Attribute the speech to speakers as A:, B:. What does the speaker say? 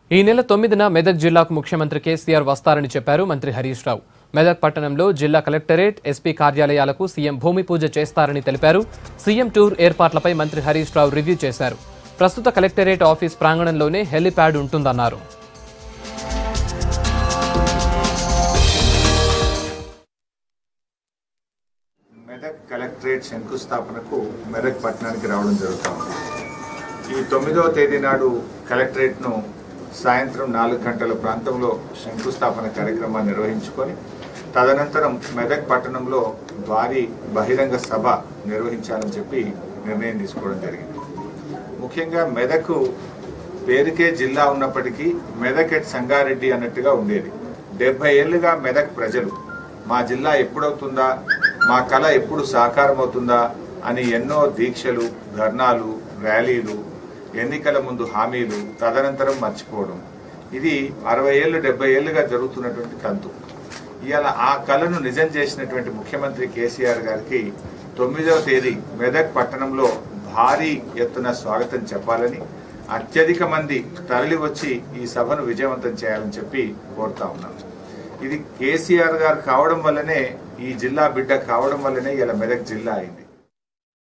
A: ఈ నెల తొమ్మిదిన మెదక్ జిల్లాకు ముఖ్యమంత్రి కేసీఆర్ వస్తారని చెప్పారు మంత్రి హరీష్ రావు మెదక్ పట్టణంలో జిల్లా కలెక్టరేట్ ఎస్పీ కార్యాలయాలకు సీఎం భూమి పూజ చేస్తారని తెలిపారు సీఎం టూర్ ఏర్పాట్లపై మంత్రి హరీష్ రావు రివ్యూ చేశారు ప్రస్తుత కలెక్టరేట్ ఆఫీస్ ప్రాంగణంలోనే హెలిప్యాడ్ ఉంటుందన్నారు
B: మెదక్ కలెక్టరేట్ శంకుస్థాపనకు మెదక్ పట్టణానికి రావడం జరుగుతుంది ఈ తొమ్మిదవ తేదీ నాడు కలెక్టరేట్ను సాయంత్రం నాలుగు గంటల ప్రాంతంలో శంకుస్థాపన కార్యక్రమాన్ని నిర్వహించుకొని తదనంతరం మెదక్ పట్టణంలో భారీ బహిరంగ సభ నిర్వహించాలని చెప్పి నిర్ణయం తీసుకోవడం జరిగింది ముఖ్యంగా మెదక్ పేరుకే జిల్లా ఉన్నప్పటికీ మెదక్ ఎట్ సంగారెడ్డి అన్నట్టుగా ఉండేది డెబ్బై ఏళ్ళుగా మెదక్ ప్రజలు మా జిల్లా ఎప్పుడవుతుందా మా కళ ఎప్పుడు సాకారం అవుతుందా అని ఎన్నో దీక్షలు ధర్నాలు ర్యాలీలు ఎన్నికల ముందు హామీలు తదనంతరం మర్చిపోవడం ఇది అరవై ఏళ్ళు డెబ్బై ఏళ్ళుగా జరుగుతున్నటువంటి తంతు ఇవాళ ఆ కళను నిజం చేసినటువంటి ముఖ్యమంత్రి కేసీఆర్ గారికి తొమ్మిదవ తేదీ మెదక్ పట్టణంలో భారీ ఎత్తున స్వాగతం చెప్పాలని అత్యధిక మంది తరలి వచ్చి ఈ సభను విజయవంతం చేయాలని చెప్పి కోరుతా ఉన్నాం ఇది కేసీఆర్ గారు కావడం వల్లనే ఈ జిల్లా బిడ్డ కావడం వల్లనే ఇలా మెదక్ జిల్లా అయింది